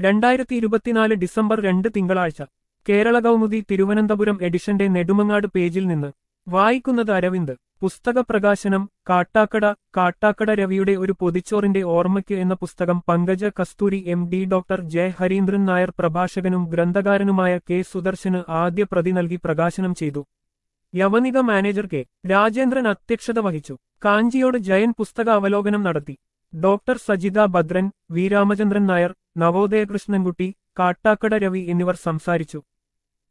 രണ്ടായിരത്തി ഇരുപത്തിനാല് ഡിസംബർ രണ്ട് തിങ്കളാഴ്ച കേരള കൗമുദി തിരുവനന്തപുരം എഡിഷന്റെ നെടുമങ്ങാട് പേജിൽ നിന്ന് വായിക്കുന്നത് അരവിന്ദ് പുസ്തക പ്രകാശനം കാട്ടാക്കട കാട്ടാക്കട രവിയുടെ ഒരു പൊതിച്ചോറിന്റെ ഓർമ്മയ്ക്ക് എന്ന പുസ്തകം Pankaja Kasthuri M D doctor J Harindran Nair പ്രഭാഷകനും ഗ്രന്ഥകാരനുമായ കെ സുദർശന് ആദ്യ പ്രതി നൽകി പ്രകാശനം ചെയ്തു യവനിക മാനേജർ കെ രാജേന്ദ്രൻ അധ്യക്ഷത വഹിച്ചു കാഞ്ചിയോട് ജയൻ പുസ്തക അവലോകനം നടത്തി ഡോക്ടർ സജിത ഭദ്രൻ വി രാമചന്ദ്രൻ നായർ നവോദയ കൃഷ്ണൻകുട്ടി കാട്ടാക്കട രവി എന്നിവർ സംസാരിച്ചു